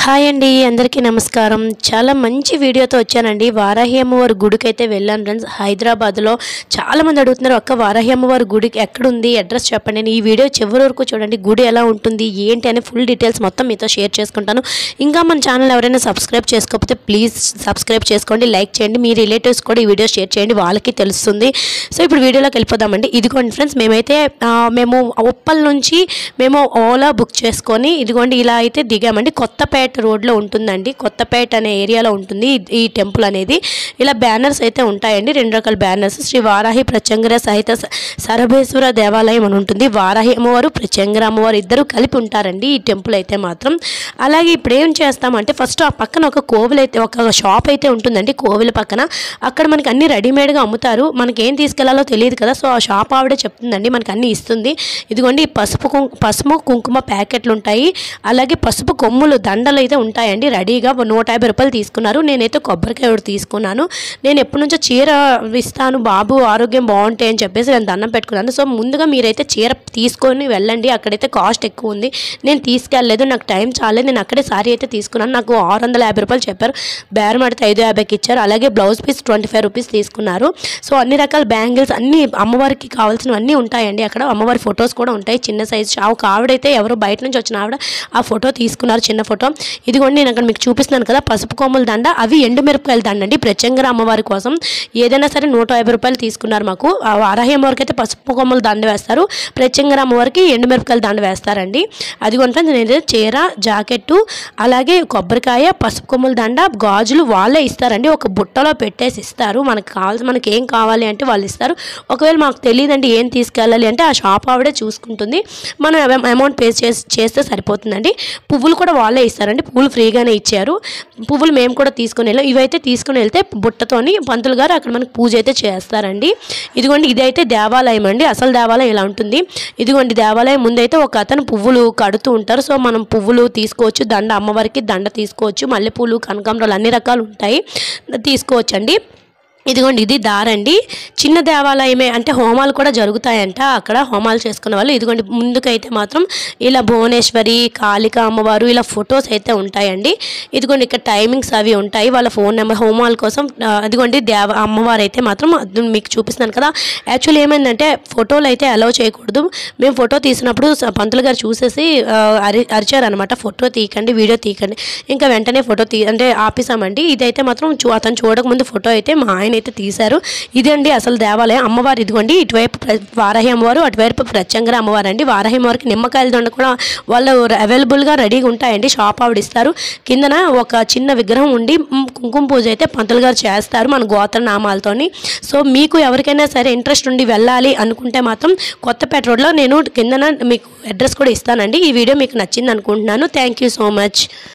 hi అండి అందరికీ నమస్కారం చాలా మంచి వీడియోతో వచ్చానండి వారాహి అమ్మవారి గుడికి అయితే వెళ్ళాను ఫ్రెండ్స్ హైదరాబాద్లో చాలా మంది అడుగుతున్నారు అక్క వారాహి అమ్మవారి గుడికి ఎక్కడుంది అడ్రస్ చెప్పండి నేను ఈ వీడియో చివరి వరకు చూడండి గుడి ఎలా ఉంటుంది ఏంటి అని ఫుల్ డీటెయిల్స్ మొత్తం మీతో షేర్ చేసుకుంటాను ఇంకా మన ఛానల్ ఎవరైనా సబ్స్క్రైబ్ చేసుకోకపోతే ప్లీజ్ సబ్స్క్రైబ్ చేసుకోండి లైక్ చేయండి మీ రిలేటివ్స్ కూడా ఈ వీడియో షేర్ చేయండి వాళ్ళకి తెలుస్తుంది సో ఇప్పుడు వీడియోలోకి వెళ్ళిపోదామండి ఇదిగోండి ఫ్రెండ్స్ మేమైతే ఆ, మేము ఉప్పల్ నుంచి మేము ఓలా బుక్ చేసుకొని ఇదిగోండి ఇలా అయితే దిగామండి కొత్తపేట రోడ్లో ఉంటుందండి కొత్తపేట అనే ఏరియాలో ఉంటుంది ఈ- ఈ టెంపుల్ అనేది ఇలా బ్యానర్స్ అయితే ఉంటాయండి రెండు రకాల బ్యానర్స్ శ్రీ వారాహి ప్రత్యంగర సహిత స- సరభేశ్వర దేవాలయం అని ఉంటుంది వారాహి అమ్మవారు ప్రత్యంగర అమ్మవారు ఇద్దరు కలిపి ఉంటారండి ఈ టెంపుల్ అయితే మాత్రం అలాగే ఇప్పుడు ఏం చేస్తామంటే ఫస్ట్ ఆ పక్కన ఒక కోవిల్ అయితే ఒక షాప్ అయితే ఉంటుందండి కోవిల పక్కన అక్కడ మనకి అన్ని రెడీమేడ్గా అమ్ముతారు మనకి ఏం తీసుకెళ్లాలో తెలియదు కదా సో ఆ షాప్ ఆవిడే చెప్తుందండి మనకి అన్ని ఇస్తుంది ఇదిగోండి ఈ పసుపు కుం పసుపు కుంకుమ ప్యాకెట్లు ఉంటాయి అలాగే పసుపు కొమ్ములు దండలు అయితే ఉంటాయండి రెడీగా నూట యాభై రూపాయలు తీసుకున్నారు నేనైతే కొబ్బరికాయ ఒకటి తీసుకున్నాను నేను ఎప్పటి నుంచో చీర ఇస్తాను బాబు ఆరోగ్యం బాగుంటాయి అని చెప్పేసి నేను దండం పెట్టుకున్నాను సో ముందుగా మీరైతే చీర తీసుకొని వెళ్ళండి అక్కడైతే కాస్ట్ ఎక్కువ ఉంది నేను తీసుకెళ్ళలేదు నాకు టైం చాలేదు నేను అక్కడే సారీ అయితే తీసుకున్నాను నాకు ఆరు వందల యాభై రూపాయలు చెప్పారు బేరం ఆడితే ఐదు యాభైకి ఇచ్చారు అలాగే blouse piece twenty five rupees తీసుకున్నారు సో అన్ని రకాల బ్యాంగిల్స్ అన్ని అమ్మవారికి కావాల్సినవి అన్నీ ఉంటాయండి అక్కడ అమ్మవారి ఫొటోస్ కూడా ఉంటాయి చిన్న సైజ్ ఒక ఆవిడైతే ఎవరో బయట నుంచి వచ్చిన ఆవిడ ఆ ఫోటో తీసుకున్నారు చిన్న ఫోటో ఇదిగోండి నేను అక్కడ మీకు చూపిస్తున్నాను కదా పసుపు కొమ్ముల దండ అవి ఎండుమిరపకాయల దండ అండి ప్రత్యంగర అమ్మవారి కోసం ఏదైనా సరే నూట యాభై రూపాయలు తీసుకున్నారు మాకు ఆ వారాహి అమ్మవారికి అయితే పసుపు కొమ్మల దండ వేస్తారు ప్రత్యంగర అమ్మవారికి ఎండుమిరపకాయల దండ వేస్తారండి అది కొంటే నేను చీర జాకెట్టు అలాగే కొబ్బరికాయ పసుపు కొమ్మల దండ గాజులు వాళ్ళే ఇస్తారండి ఒక బుట్టలో పెట్టేసి ఇస్తారు మనకు కావాల్సి మనకి ఏం కావాలి అంటే వాళ్ళు ఇస్తారు ఒకవేళ మాకు తెలియదండి ఏం తీసుకెళ్ళాలి అంటే ఆ షాప్ ఆవిడే చూసుకుంటుంది మనం అమ- అమౌంట్ పే చేసి చేస్తే సరిపోతుందండి పువ్వులు కూడా వాళ్ళే ఇస్తారండి పువ్వులు ఫ్రీగానే ఇచ్చారు పువ్వులు మేము కూడా తీసుకుని వెళ్ళాం ఇవైతే తీసుకుని వెళ్తే బుట్టతోని పంతులు గారు అక్కడ మనకి పూజ అయితే చేస్తారండి ఇదిగోండి ఇదైతే దేవాలయం అండి అసలు దేవాలయం ఇలా ఉంటుంది ఇదిగోండి దేవాలయం ముందైతే ఒక అతను పువ్వులు కడుతూ ఉంటారు సో మనం పువ్వులు తీసుకోవచ్చు దండ అమ్మవారికి దండ తీసుకోవచ్చు మల్లెపూలు కనకాంబరాలు అన్ని రకాలు ఉంటాయి తీసుకోవచ్చండి ఇదిగోండి ఇది దారండి చిన్న దేవాలయమే అంటే హోమాలు కూడా జరుగుతాయంట అక్కడ హోమాలు చేసుకునే వాళ్ళు ఇదిగోండి ముందుకైతే మాత్రం ఇలా భువనేశ్వరి కాళిక అమ్మవారు ఇలా ఫొటోస్ అయితే ఉంటాయండి ఇదిగోండి ఇక్కడ టైమింగ్స్ అవి ఉంటాయి వాళ్ళ ఫోన్ నెంబర్ హోమాల కోసం ఆ, ఇదిగోండి దేవ అమ్మవారు అయితే మాత్రం అది మీకు చూపిస్తున్నాను కదా యాక్చువల్లీ ఏమైందంటే ఫోటోలు అయితే అలౌ చేయకూడదు మేము ఫోటో తీసినప్పుడు స- పంతులు గారు చూసేసి ఆ, అరి అరిచారనమాట ఫోటో తీయకండి వీడియో తీయకండి ఇంకా వెంటనే ఫోటో తీ అంటే ఆపేసామండి ఇదైతే మాత్రం చూ అతను చూడకముందు ఫోటో అయితే మా ఆయన అయితే తీశారు ఇదండి అసలు దేవాలయం అమ్మవారు ఇదిగోండి ఇటువైపు ప్ర- వారాహి అమ్మవారు అటువైపు ప్రత్యంగర అమ్మవారు అండి వారాహి అమ్మవారికి నిమ్మకాయల దొండ కూడా వాళ్ళు అవైలబుల్గా రెడీగా ఉంటాయండి షాప్ ఆవిడ ఇస్తారు కిందన ఒక చిన్న విగ్రహం ఉండి మ్, కుంకుమ పూజ అయితే పంతులు గారు చేస్తారు మన గోత్ర నామాలతోని సో మీకు ఎవరికైనా సరే ఇంట్రెస్ట్ ఉండి వెళ్ళాలి అనుకుంటే మాత్రం కొత్తపేట రోడ్లో నేను కిందన మీకు అడ్రస్ కూడా ఇస్తానండి ఈ వీడియో మీకు నచ్చింది అనుకుంటున్నాను థ్యాంక్ యూ సో మచ్